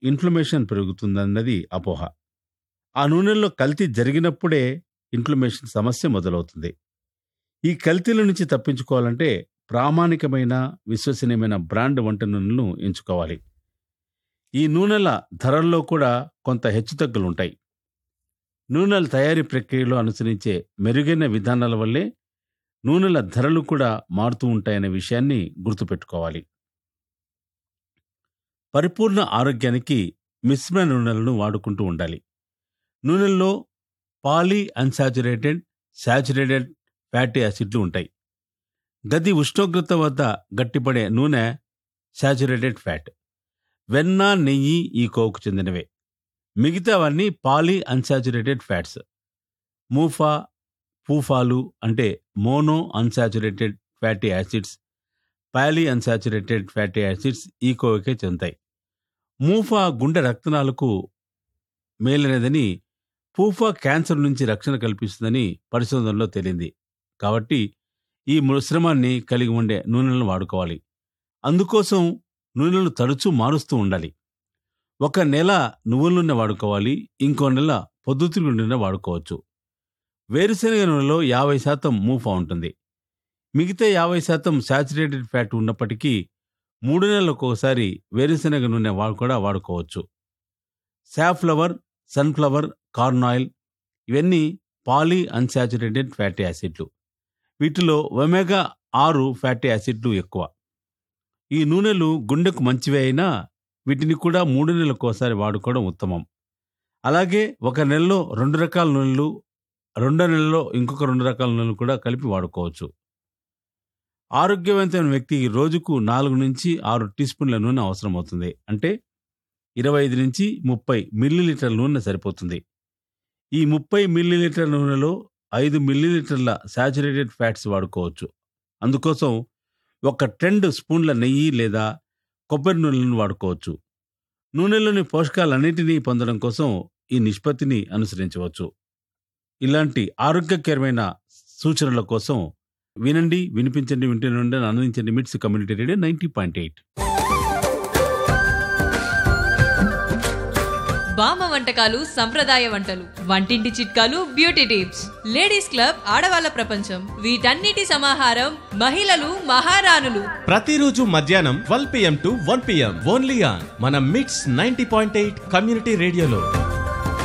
inflammation పెరుగుతుందన్నది అపోహ ఆ నూనెల్లో కల్తీ జరిగినప్పుడే ఇన్ఫ్లమేషన్ సమస్య మొదలవుతుంది ఈ కల్తీల నుంచి తప్పించుకోవాలంటే ప్రామాణికమైన విశ్వసనీయమైన బ్రాండ్ వంట నూనెలను ఎంచుకోవాలి ఈ నూనెల ధరల్లో కూడా కొంత హెచ్చుతగ్గులుంటాయి నూనెల తయారీ ప్రక్రియలో అనుసరించే మెరుగైన విధానాల వల్లే నూనెల ధరలు కూడా మారుతూ ఉంటాయనే విషయాన్ని గుర్తుపెట్టుకోవాలి పరిపూర్ణ ఆరోగ్యానికి మిశ్రమ నూనెలను వాడుకుంటూ ఉండాలి నూనెల్లో పాలీ అన్సాచురేటెడ్ శాచురేటెడ్ ఫ్యాటీ యాసిడ్లు ఉంటాయి గది ఉష్ణోగ్రత వద్ద గట్టిపడే నూనె శాచురేటెడ్ ఫ్యాట్ వెన్న నెయ్యి ఈ కోవుకు చెందినవే మిగతావన్నీ పాలీ అన్సాచురేటెడ్ ఫ్యాట్స్ మూఫా పూఫాలు అంటే mono unsaturated fatty acids poly unsaturated fatty acids ఈ కోవకే చెందుతాయి మూఫా గుండె రక్తనాలకు మేలైనదని పూఫా క్యాన్సర్ నుంచి రక్షణ కల్పిస్తుందని పరిశోధనలో తేలింది కాబట్టి ఈ మిశ్రమాన్ని కలిగి ఉండే నూనెలను వాడుకోవాలి అందుకోసం నూనెలను తరచూ మారుస్తూ ఉండాలి ఒక నెల నువ్వుల నూనె వాడుకోవాలి ఇంకో నెల పొద్దుతిరుగుడు నూనె వాడుకోవచ్చు వేరుశనగ నూనెలో యాభై శాతం మూఫా ఉంటుంది మిగతా యాభై శాతం శాచురేటెడ్ ఫ్యాట్ ఉన్నప్పటికీ మూడు నెలలకు ఒకసారి వేరుశనగ నూనె వా- కూడా వాడుకోవచ్చు సాఫ్లవర్ సన్ఫ్లవర్ కార్న్ ఆయిల్ ఇవన్నీ పాలీ అన్సాచురేటెడ్ ఫ్యాటీ యాసిడ్లు వీటిలో ఒమేగా ఆరు ఫ్యాటీ యాసిడ్లు ఎక్కువ ఈ నూనెలు గుండెకు మంచివే అయినా వీటిని కూడా మూడు నెలలకు ఒకసారి వాడుకోవడం ఉత్తమం అలాగే ఒక నెలలో రెండు రకాల నూనెలు రెండో నెలలో ఇంకొక రెండు రకాల నూనెలు కూడా కలిపి వాడుకోవచ్చు ఆరోగ్యవంతమైన వ్యక్తికి రోజుకు నాలుగు నుంచి ఆరు టీ స్పూన్ల నూనె అవసరం అవుతుంది అంటే ఇరవై ఐదు నుంచి ముప్పై మిల్లీలీటర్ల నూనె సరిపోతుంది ఈ ముప్పై మిల్లీలీటర్ల నూనెలో ఐదు మిల్లీలీటర్ల శాచురేటెడ్ ఫ్యాట్స్ వాడుకోవచ్చు అందుకోసం ఒక రెండు స్పూన్ల నెయ్యి లేదా కొబ్బరి నూనెలను వాడుకోవచ్చు నూనెలోని పోషకాలన్నింటినీ పొందడం కోసం ఈ నిష్పత్తిని అనుసరించవచ్చు ఇలాంటి ఆరోగ్యకరమైన సూచనల కోసం వినండి వినిపించండి వింటే నుండి ఆనందించండి MITS community radio ninety point eight బామ్మ వంటకాలు సంప్రదాయ వంటలు వంటింటి చిట్కాలు బ్యూటీ టిప్స్ లేడీస్ క్లబ్ ఆడవాళ్ళ ప్రపంచం వీటన్నిటి సమాహారం మహిళలు మహారాణులు ప్రతిరోజు మధ్యాహ్నం twelve PM to one PM only on మన MITS ninety point eight community రేడియోలో